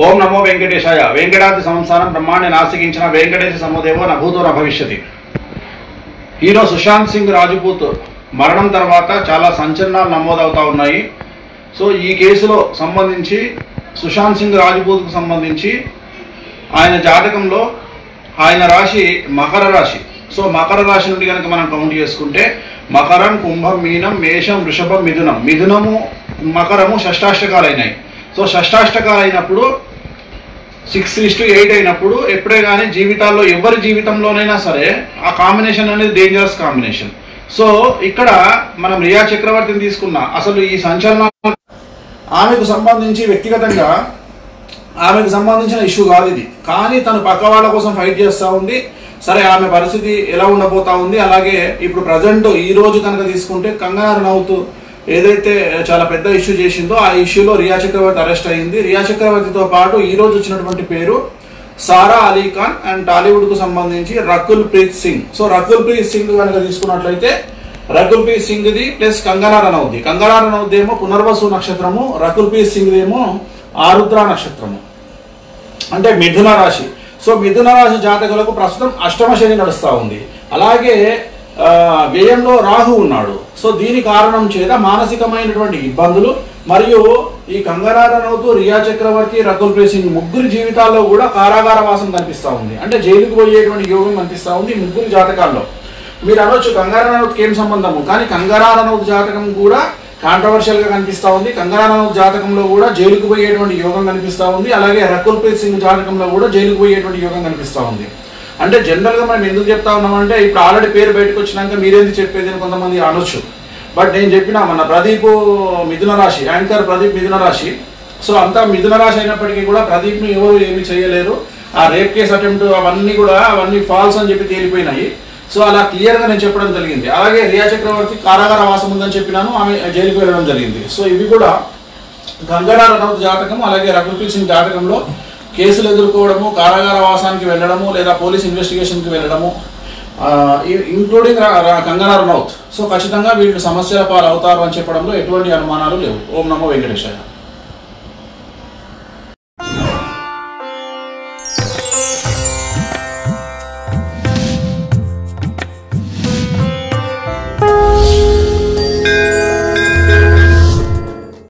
ఓం నమో వెంకటేశాయ వెంకటాద్రి సంసారం బ్రహ్మాండ నాసికించిన వెంకటేశ సమోదేవో నభూతో నభవిష్యతి హీరో సుశాంత్ సింగ్ రాజ్పూత్ మరణం తర్వాత చాలా సంచలనాలు నమోదవుతా ఉన్నాయి సో ఈ కేసులో సంబంధించి సుశాంత్ సింగ్ రాజ్పూత్కు సంబంధించి ఆయన జాతకంలో ఆయన రాశి మకర రాశి సో మకర రాశి నుండి కనుక మనం కౌంట్ చేసుకుంటే మకరం కుంభం మీనం మేషం వృషభం మిథునం మిథునము మకరము షష్టాష్టకాలు అయినాయి సో షష్టాష్టకాలు అయినప్పుడు సిక్స్ ఇస్ టు ఎయిట్ అయినప్పుడు ఎప్పుడే కానీ జీవితాల్లో ఎవరి జీవితంలోనైనా సరే ఆ కాంబినేషన్ అనేది డేంజరస్ కాంబినేషన్ సో ఇక్కడ మనం రియా చక్రవర్తిని తీసుకున్నా అసలు ఈ సంచలనం ఆమెకు సంబంధించి వ్యక్తిగతంగా ఆమెకు సంబంధించిన ఇష్యూ కాదు ఇది కానీ తను పక్క వాళ్ళ కోసం ఫైట్ చేస్తూ ఉంది సరే ఆమె పరిస్థితి ఎలా ఉండబోతా ఉంది అలాగే ఇప్పుడు ప్రజెంట్ ఈ రోజు కనుక తీసుకుంటే కంగారు నవ్వుతూ ఏదైతే చాలా పెద్ద ఇష్యూ చేసిందో ఆ ఇష్యూలో రియా చక్రవర్తి అరెస్ట్ అయింది రియా చక్రవర్తితో పాటు ఈ రోజు వచ్చినటువంటి పేరు సారా అలీ ఖాన్ అండ్ టాలీవుడ్ కు సంబంధించి రకుల్ ప్రీత్ సింగ్ సో రకుల్ ప్రీత్ సింగ్ కనుక తీసుకున్నట్లయితే రకుల్ ప్రీత్ సింగ్ ది ప్లస్ కంగనా రనౌద్ది కంగనా రనౌద్ది ఏమో పునర్వసు నక్షత్రము రకుల్ ప్రీత్ సింగ్ ఏమో ఆరుద్ర నక్షత్రము అంటే మిథున రాశి సో మిథున రాశి జాతకులకు ప్రస్తుతం అష్టమ శని నడుస్తూ ఉంది అలాగే ఆ, వ్యయంలో రాహు ఉన్నాడు సో దీని కారణం చేత మానసికమైనటువంటి ఇబ్బందులు మరియు ఈ కంగనారనవుతూ రియా చక్రవర్తి రకుల్ ప్రీత్ సింగ్ ముగ్గురు జీవితాల్లో కూడా కారాగార వాసం కనిపిస్తూ ఉంది అంటే జైలుకు పోయేటువంటి యోగం కనిపిస్తూ ఉంది ఈ ముగ్గురు జాతకాల్లో మీరు అనొచ్చు కంగారానౌత్కి ఏం సంబంధము కానీ కంగారానౌత్ జాతకం కూడా కాంట్రవర్షియల్ గా కనిపిస్తా ఉంది కంగారానౌత్ జాతకంలో కూడా జైలుకు పోయేటువంటి యోగం కనిపిస్తా ఉంది అలాగే రకుల్ ప్రీత్ సింగ్ జాతకంలో కూడా జైలుకు పోయేటువంటి యోగం కనిపిస్తా ఉంది అంటే జనరల్ గా మనం ఎందుకు చెప్తా ఉన్నామంటే ఇప్పుడు ఆల్రెడీ పేరు బయటకు వచ్చినాక మీరేంది చెప్పేది అని కొంతమంది అనొచ్చు బట్ నేను చెప్పిన మన ప్రదీప్ మిథున రాశి యాంకర్ ప్రదీప్ మిథున రాశి సో అంతా మిథున రాశి అయినప్పటికీ కూడా ప్రదీప్ని ఎవరు ఏమీ చేయలేరు ఆ రేప్ కేసు అటెంప్ట్ అవన్నీ కూడా అవన్నీ ఫాల్స్ అని చెప్పి తేలిపోయినాయి సో అలా క్లియర్ గా నేను చెప్పడం జరిగింది అలాగే రియా చక్రవర్తి కారాగార వాసం ఉందని చెప్పినాను ఆమె జైలుకు వెళ్ళడం జరిగింది సో ఇవి కూడా గంగరా రనౌత్ జాతకం అలాగే రఘుపీర్ సింగ్ జాతకంలో కేసులు ఎదుర్కోవడము కారాగార వాసానికి వెళ్ళడము లేదా పోలీస్ ఇన్వెస్టిగేషన్కి వెళ్ళడము ఇంక్లూడింగ్ కంగనా రనౌత్ సో ఖచ్చితంగా వీళ్ళు సమస్యల పాలు అవుతారు అని చెప్పడంలో ఎటువంటి అనుమానాలు లేవు ఓం నమో వెంకటేశాయ